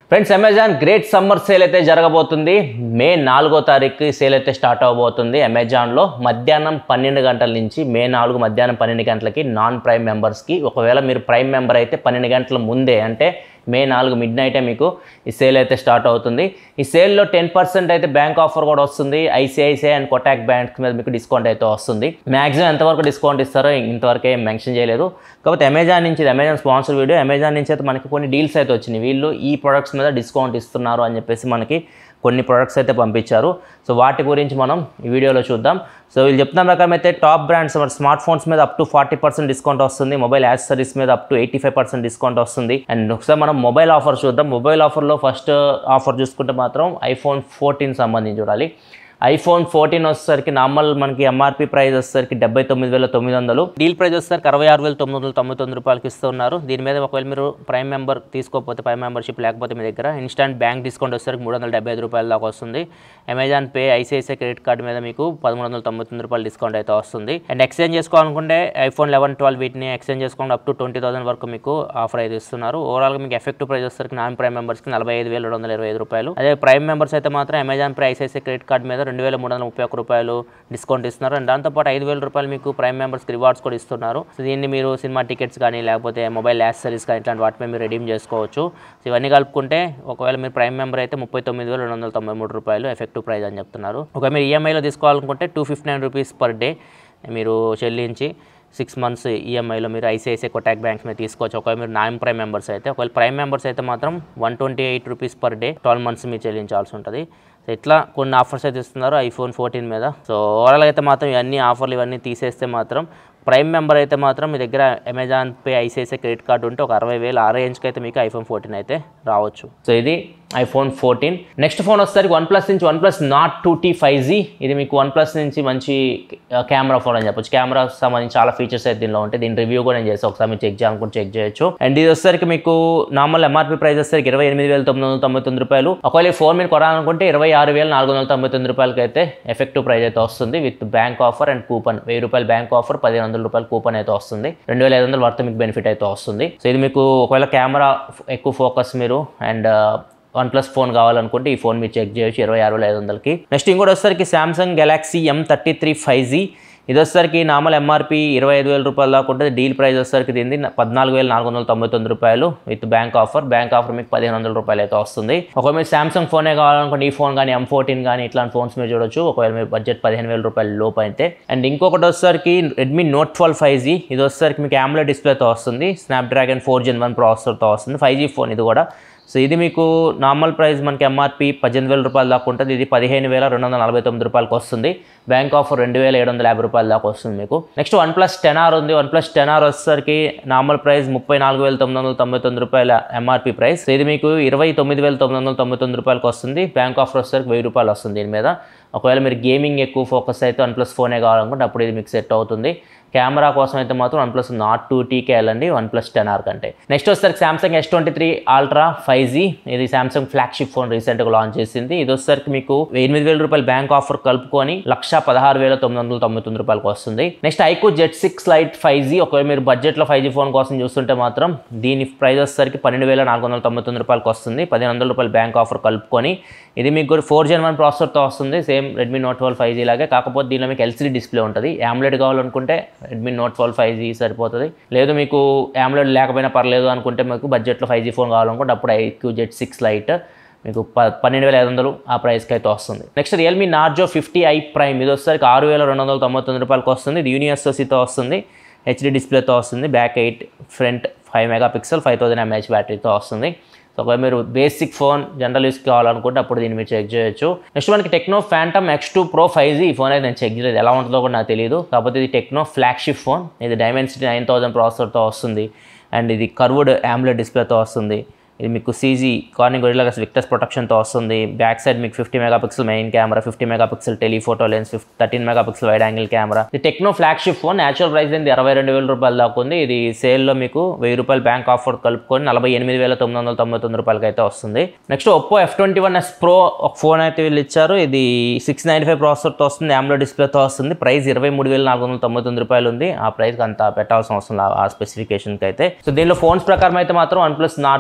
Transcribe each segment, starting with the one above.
friends Amazon great summer sale అయితే జరగబోతుంది మే నాలుగో తారీఖు సేల్ అయితే స్టార్ట్ అవబోతుంది అమెజాన్లో మధ్యాహ్నం పన్నెండు గంటల నుంచి మే నాలుగు మధ్యాహ్నం పన్నెండు గంటలకి నాన్ ప్రైమ్ మెంబర్స్కి ఒకవేళ మీరు ప్రైమ్ మెంబర్ అయితే పన్నెండు గంటల ముందే అంటే మే నాలుగు మిడ్ నైటే మీకు ఈ సేల్ అయితే స్టార్ట్ అవుతుంది ఈ సేల్లో టెన్ పర్సెంట్ అయితే బ్యాంక్ ఆఫర్ కూడా వస్తుంది ఐసిఐసిఐ అండ్ కొటాక్ బ్యాంక్ మీద మీకు డిస్కౌంట్ అయితే వస్తుంది మ్యాక్సిమం ఎంతవరకు డిస్కౌంట్ ఇస్తారో ఇంతవరకు ఏం మెన్షన్ చేయలేదు కాకపోతే అమెజాన్ నుంచి ఇది అమెజాన్ స్పాన్సర్ వీడియో అమెజాన్ నుంచి అయితే మనకి కొన్ని డీల్స్ అయితే వచ్చినాయి వీళ్ళు ఈ ప్రొడక్ట్స్ మీద డిస్కౌంట్ ఇస్తున్నారు అని చెప్పేసి మనకి కొన్ని ప్రొడక్ట్స్ అయితే పంపించారు సో వాటి గురించి మనం ఈ వీడియోలో చూద్దాం సో వీళ్ళు చెప్తున్న ప్రకారం అయితే టాప్ బ్రాండ్స్ స్మార్ట్ ఫోన్స్ మీద up to forty percent discount వస్తుంది మొబైల్ యాక్సెసరీస్ మీద up to eighty five percent discount వస్తుంది అండ్ ఒకసారి మనం మొబైల్ ఆఫర్ చూద్దాం మొబైల్ ఆఫర్లో ఫస్ట్ ఆఫర్ చూసుకుంటే మాత్రం ఐఫోన్ ఫోర్టీన్ సంబంధించి చూడాలి ఐఫోన్ ఫోర్టీన్ వచ్చేసరికి నార్మల్ మనకి ఎంఆర్పి ప్రైస్ వచ్చేసరికి డెబ్బై తొమ్మిది వేల తొమ్మిది వందలు డీల్ ప్రైస్ వచ్చేసరికి అరవై ఆరు వేల తొమ్మిది వందల తొంభై తొమ్మిది రూపాయలకి ఇస్తున్నారు దీని మీద ఒకవేళ మీరు ప్రైమ్ మెంబర్ తీసుకోకపోతే ప్రైమ్ మెంబర్షిప్ లేకపోతే మీ దగ్గర ఇన్స్టాంట్ బ్యాంక్ డిస్కౌంట్ వచ్చేసరికి మూడు వందల డెబ్బై ఐదు రూపాయల దాకా వస్తుంది Amazon Pay ICICI credit card మీద మీకు పదమూడు వందల తొంభై తొమ్మిది రూపాయలు డిస్కౌంట్ అయితే వస్తుంది అండ్ ఎక్స్చేంజ్ చేసుకోవాలనుకుంటే ఐఫోన్ లెవెన్ ట్వెల్వ్ వీటిని ఎక్స్చేంజ్ చేసుకోండి అప్ టు ట్వంటీ థౌసండ్ వరకు మీకు ఆఫర్ అయితే ఇస్తున్నారు ఓవరాల్గా మీకు ఎఫెక్టివ్ ప్రైస్ వచ్చేసరికి నాన్ ప్రైమ్ మెంబర్స్కి నలభై ఐదు వేల రెండు వందల ఇరవై ఐదు రూపాయలు అదే ప్రైమ్ మెంబర్స్ అయితే మాత్రం Amazon Pay ICICI credit card మీద రెండు వేల మూడు వందల ముప్పై ఒక్క రూపాయలు డిస్కౌంట్ ఇస్తున్నారు అండ్ దాంతోపాటు ఐదు వేల రూపాయలు మీకు ప్రైమ్ మెంబర్స్కి రివార్డ్స్ కూడా ఇస్తున్నారు సో దీన్ని మీరు సినిమా టికెట్స్ కానీ లేకపోతే మొబైల్ యాక్సెసరీస్ కానీ ఇట్లాంటి వాటిపై మీరు రెడీమ్ చేసుకోవచ్చు సో ఇవన్నీ కలుపుకుంటే ఒకవేళ మీరు ప్రైమ్ మెంబర్ అయితే ముప్పై తొమ్మిది వేల రెండు వందల తొంభై మూడు రూపాయలు ఎఫెక్టివ్ ప్రైస్ అని చెప్తున్నారు ఒకవేళ మీరు ఈఎంఐలో తీసుకోవాలనుకుంటే two fifty nine rupees per day మీరు చెల్లించి సిక్స్ మంత్స్ ఈఎంఐలో మీరు ఐసిఐసిఐ కొటాక్ బ్యాంక్ మీద తీసుకోవచ్చు ఒకవేళ మీరు నాన్ ప్రైమ్ మెంబర్స్ అయితే ఒకవేళ ప్రైమ్ మెంబర్స్ అయితే మాత్రం one twenty eight rupees per day twelve months మీరు చెల్లించాల్సి ఉంటుంది సో ఇట్లా కొన్ని ఆఫర్స్ అయితే ఇస్తున్నారు ఐఫోన్ ఫోర్టీన్ మీద సో ఓవరాల్ అయితే మాత్రం ఇవన్నీ ఆఫర్లు ఇవన్నీ తీసేస్తే మాత్రం ప్రైమ్ మెంబర్ అయితే మాత్రం మీ దగ్గర Amazon Pay ICICI credit card ఉంటే ఒక అరవై వేలు ఆ రేంజ్కి అయితే మీకు ఐఫోన్ ఫోర్టీన్ అయితే రావచ్చు సో ఇది ఐఫోన్ ఫోర్టీన్ నెక్స్ట్ ఫోన్ వచ్చేసరికి వన్ ప్లస్ నుంచి one plus Nord two T five G ఇది మీకు వన్ ప్లస్ నుంచి మంచి కెమెరా ఫోన్ అని చెప్పొచ్చు కెమెరా సంబంధించి చాలా ఫీచర్స్ అయితే దీనిలో ఉంటాయి దీని రివ్యూ కూడా నేను చేస్తాను ఒకసారి మీరు చెక్ చేయాలనుకుంటే చెక్ చేయొచ్చు అండ్ ఇది వచ్చేసరికి మీకు నార్మల్ ఎంఆర్పీ ప్రైస్ వచ్చేసరికి ఇరవై ఎనిమిది వేల తొమ్మిది వందల తొంభై తొమ్మిది రూపాయలు ఒకవేళ ఈ ఫోన్ మీరు కొనాలనుకుంటే ఇరవై ఆరు వేల నాలుగు వందల తొంభై తొమ్మిది రూపాయలకి అయితే ఎఫెక్టివ్ ప్రైస్ అయితే వస్తుంది with bank offer and coupon వెయ్యి రూపాయలు బ్యాంక్ ఆఫర్ పదిహేను వందల రూపాయలు కూపన్ అయితే వస్తుంది రెండు వేల ఐదు వందల వర్త్ మీకు బెనిఫిట్ అయితే వస్తుంది సో ఇది మీకు ఒకవేళ కెమెరా ఎక్కువ ఫోకస్ మీరు అండ్ వన్ ప్లస్ ఫోన్ కావాలనుకుంటే ఈ ఫోన్ మీరు చెక్ చేయొచ్చు ఇరవై ఆరు వేల ఐదు వందలకి నెక్స్ట్ ఇంకోటి వచ్చేసరికి Samsung Galaxy M thirty three five G ఇది వచ్చేసరికి నార్మల్ ఎంఆర్పీ ఇరవై ఐదు వేల రూపాయలు దాకా ఉంటుంది డీల్ ప్రైస్ వచ్చేసరికి దీన్ని పద్నాలుగు వేల నాలుగు వందల తొంభై తొమ్మిది రూపాయలు with bank offer bank offer మీకు పదిహేను వందల రూపాయలు అయితే వస్తుంది ఒకవేళ మీరు సామ్సంగ్ ఫోనే కావాలనుకుంటే ఈ ఫోన్ కానీ ఎం ఫోర్టీన్ కానీ ఇట్లాంటి ఫోన్స్ మీరు చూడొచ్చు ఒకవేళ మీ బడ్జెట్ పదిహేను వేల రూపాయల లోపు అయితే అండ్ ఇంకొకటి వచ్చేసరికి Redmi Note twelve five G ఇది వచ్చేసరికి మీకు ఆమ్లో డిస్ప్లేతో వస్తుంది స్నాప్డ్రాగన్ ఫోర్ జెన్ వన్ ప్రాసెసర్తో వస్తుంది ఫైవ్ జీ ఫోన్ ఇది కూడా సో ఇది మీకు నార్మల్ ప్రైస్ మనకి ఎంఆర్పి పద్దెనిమిది వేల రూపాయల దాకా ఉంటుంది ఇది పదిహేను వేల రెండు వందల నలభై తొమ్మిది రూపాయలకి వస్తుంది బ్యాంక్ ఆఫర్ రెండు వేల ఏడు వందల యాభై రూపాయల దాకా వస్తుంది మీకు next one plus ten R ఉంది వన్ ప్లస్ టెన్ ఆర్ వచ్చేసరికి నార్మల్ ప్రైస్ ముప్పై నాలుగు వేల తొమ్మిది వందల తొంభై తొమ్మిది రూపాయల ఎంఆర్పి ప్రైస్ సో ఇది మీకు ఇరవై తొమ్మిది వేల తొమ్మిది వందల తొంభై తొమ్మిది రూపాయలకి వస్తుంది బ్యాంక్ ఆఫర్ వచ్చేసరికి వెయ్యి రూపాయలు వస్తుంది దీని మీద ఒకవేళ మీరు గేమింగ్ ఎక్కువ ఫోకస్ అయితే వన్ ప్లస్ ఫోనే కావాలనుకుంటే అప్పుడు ఇది మీకు సెట్ అవుతుంది కెమెరా కోసం అయితే మాత్రం వన్ ప్లస్ నాట్ టూ టీకే వెళ్ళండి వన్ ప్లస్ టెన్ ఆర్ కంటే నెక్స్ట్ వచ్చేసరికి Samsung S twenty three Ultra five G ఇది సామ్సంగ్ ఫ్లాగ్షిప్ ఫోన్ రీసెంట్గా లాంచ్ చేసింది ఇది వచ్చేసరికి మీకు ఎనిమిది వేల రూపాయలు బ్యాంక్ ఆఫర్ కలుపుకొని లక్ష పదహారు వేల తొమ్మిది వందల తొంభై తొమ్మిది రూపాయలకు వస్తుంది next iQOO Z six Lite five G ఒకవేళ మీరు బడ్జెట్లో ఫైవ్ జీ ఫోన్ కోసం చూస్తుంటే మాత్రం దీని ప్రైస్ వచ్చేసరికి పన్నెండు వేల నాలుగు వందల తొంభై తొమ్మిది రూపాయలకు వస్తుంది పదిహేను వందల రూపాయలు బ్యాంక్ ఆఫర్ కలుపుకొని ఇది మీకు ఫోర్ జెన్ వన్ ప్రాసెసర్తో వస్తుంది same Redmi Note twelve five G లాగే కాకపోతే దీనిలో మీకు ఎల్సీడీ డిస్ప్లే ఉంటుంది ఆమ్లెట్ కావాలనుకుంటే Redmi Note twelve five G సరిపోతుంది లేదు మీకు ఆమ్లెట్ లేకపోయినా పర్లేదు అనుకుంటే మీకు బడ్జెట్లో ఫైవ్ జీ ఫోన్ కావాలనుకుంటే అప్పుడు ఐక్యూ జెట్ సిక్స్ లైట్ మీకు ప పన్నెండు వేల ఐదు వందలు ఆ ప్రైస్కి అయితే వస్తుంది next Realme Narzo fifty i prime ఇది వచ్చేసరికి ఆరు వేల రెండు వందల తొంభై తొమ్మిది రూపాయలకి వస్తుంది ఇది యూనిఎస్ఓసితో వస్తుంది హెచ్డి డిస్ప్లేతో వస్తుంది back eight front five megapixel five thousand mAh బ్యాటరీతో వస్తుంది సో ఒకవేళ మీరు బేసిక్ ఫోన్ జనరల్ యూస్ కావాలనుకుంటే అప్పుడు దీన్ని మీరు చెక్ చేయొచ్చు నెక్స్ట్ మనకి Tecno Phantom X two Pro five G ఈ ఫోన్ అయితే నేను చెక్ చేయలేదు ఎలా ఉంటుందో కూడా నాకు తెలియదు కాకపోతే ఇది టెక్నో ఫ్లాగ్షిప్ ఫోన్ ఇది డైమెన్సిటీ నైన్ థౌసండ్ ప్రాసెసర్తో వస్తుంది అండ్ ఇది కర్వ్డ్ ఆమ్లెట్ డిస్ప్లేతో వస్తుంది ఇది మీకు సీజీ కార్నింగ్ గొరిల్లా గ్లాస్ విక్టర్స్ ప్రొటెక్షన్తో వస్తుంది బ్యాక్ సైడ్ మీకు fifty mega pixel main camera fifty mega pixel telephoto lens fifty thirteen mega pixel wide angle camera ఇది Tecno flagship phone actual price ఏంది అరవై రెండు వేల రూపాయలు దాకా ఉంది ఇది సేల్లో మీకు వెయ్యి రూపాయలు బ్యాంక్ ఆఫర్ కలుపుకొని నలభై ఎనిమిది వేల తొమ్మిది వందల తొంభై తొమ్మిది రూపాయలకి అయితే వస్తుంది next Oppo F twenty one S pro ఒక ఫోన్ అయితే వీళ్ళు ఇచ్చారు ఇది సిక్స్ నైంటీ ఫైవ్ ప్రాసెసర్తో వస్తుంది ఆమ్లో డిస్ప్లేతో వస్తుంది ప్రైస్ ఇరవై మూడు వేల నాలుగు వందల తొంభై తొమ్మిది రూపాయలు ఉంది ఆ ప్రైస్కి అంత పెట్టాల్సిన అవసరం లేదు ఆ స్పెసిఫికేషన్కి అయితే సో దీనిలో ఫోన్స్ ప్రకారం అయితే మాత్రం one plus Nord two T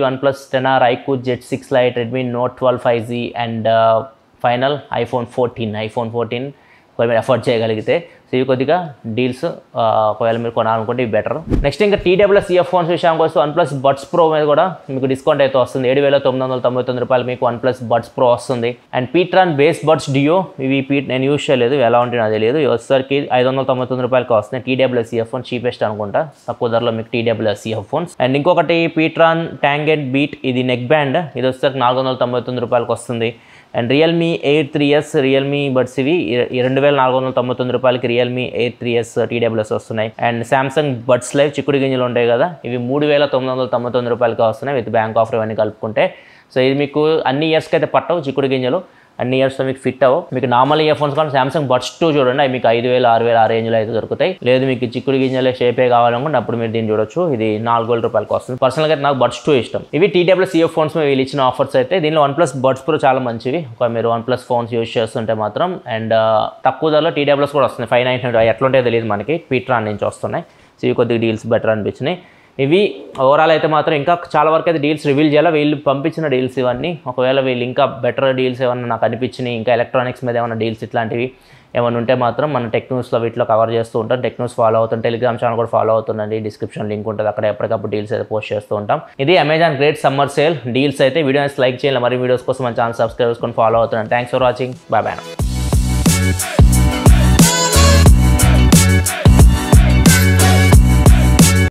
one plus ten R iQOO Z six lite Redmi Note twelve five G and final iPhone fourteen iPhone fourteen ఒకవేళ మీరు ఎఫర్ట్ చేయగలిగితే సో ఇవి కొద్దిగా డీల్స్ ఒకవేళ మీరు కొనాలనుకుంటే ఇవి బెటర్ నెక్స్ట్ ఇంకా టీడబ్ల్యూఎస్ ఇయర్ ఫోన్స్ విషయానికి వస్తే వన్ ప్లస్ బడ్స్ ప్రో మీద కూడా మీకు డిస్కౌంట్ అయితే వస్తుంది ఏడు వేల తొమ్మిది వందల తొంభై తొమ్మిది రూపాయలు మీకు వన్ ప్లస్ బడ్స్ ప్రో వస్తుంది and pTron bass buds duo ఇవి పీ నేను యూస్ చేయలేదు ఎలా ఉంటే నాకు తెలియదు వచ్చేసరికి ఐదు వందల తొంభై తొమ్మిది రూపాయలకి వస్తున్నాయి టీడబ్ల్యూఎస్ ఇయర్ ఫోన్ చీపెస్ట్ అనుకుంటా తక్కువ ధరలో మీకు టీడబ్ల్యూఎస్ ఇయర్ ఫోన్స్ అండ్ ఇంకొకటి పీట్రాన్ ట్యాంగెడ్ బీట్ ఇది నెక్ బ్యాండ్ ఇది వచ్చేసరికి నాలుగు వందల తొంభై తొమ్మిది రూపాయలకి వస్తుంది and realme eight three S realme buds ఇవి ఇ- రెండు వేల నాలుగు వందల తొంభై తొమ్మిది రూపాయలకి realme eight three S TWS వస్తున్నాయి అండ్ సామ్సంగ్ బడ్స్ లైవ్ చిక్కుడు గింజలు ఉంటాయి కదా ఇవి మూడు వేల తొమ్మిది వందల తొంభై తొమ్మిది రూపాయలకి వస్తున్నాయి విత్ బ్యాంక్ ఆఫర్ ఇవన్నీ కలుపుకుంటే సో ఇది మీకు అన్ని ఇయర్స్కి అయితే పట్టవు చిక్కుడు గింజలు అన్ని ఇయర్స్లో మీకు ఫిట్ అవ్వవు మీకు నార్మల్ ఇయర్ ఫోన్స్ కానీ సామ్సంగ్ బడ్స్ టూ చూడండి అవి మీకు ఐదు వేలు ఆరు వేలు ఆ రేంజ్లో అయితే దొరుకుతాయి లేదు మీకు చిక్కుడు గింజలే షేపే కావాలనుకుంటే అప్పుడు మీరు దీన్ని చూడొచ్చు ఇది నాలుగు వేల రూపాయలకి వస్తుంది పర్సనల్గా అయితే నాకు బడ్స్ టూ ఇష్టం ఇవి టీడబ్ల్యూఎస్ ఇయర్ ఫోన్స్ మీద వీళ్ళు ఇచ్చిన ఆఫర్స్ అయితే దీనిలో వన్ ప్లస్ బడ్స్ ప్రో చాలా మంచివి ఒక మీరు వన్ ప్లస్ ఫోన్స్ యూస్ చేస్తుంటే మాత్రం అండ్ తక్కువ ధరలో టీడబ్ల్యూఎస్ కూడా వస్తున్నాయి ఫైవ్ నైన్ హండ్రెడ్ ఎట్లుంటే తెలియదు మనకి పీట్రాన్ నుంచి వస్తున్నాయి సో ఇవి కొద్దిగా డీల్స్ బెటర్ అనిపించినాయి ఇవి ఓవరాల్ అయితే మాత్రం ఇంకా చాలా వరకు అయితే డీల్స్ రివీల్ చేయాలి వీళ్ళు పంపించిన డీల్స్ ఇవన్నీ ఒకవేళ వీళ్ళు ఇంకా బెటర్ డీల్స్ ఏమన్నా నాకు అనిపించినాయి ఇంకా ఎలక్ట్రానిక్స్ మీద ఏమైనా డీల్స్ ఇట్లాంటివి ఏమైనా ఉంటే మాత్రం మన టెక్ న్యూస్లో వీటిలో కవర్ చేస్తూ ఉంటాం టెక్ న్యూస్ ఫాలో అవుతాం టెలిగ్రామ్ ఛానల్ కూడా ఫాలో అవుతుందండి డిస్క్రిప్షన్ లింక్ ఉంటుంది అక్కడ ఎప్పటికప్పుడు డీల్స్ అయితే పోస్ట్ చేస్తూ ఉంటాం ఇది Amazon great summer sale deals అయితే వీడియోస్ లైక్ చేయాలి మరి వీడియోస్ కోసం మన ఛానల్ సబ్స్క్రైబ్ చేసుకొని ఫాలో అవుతున్నాను thanks for watching bye bye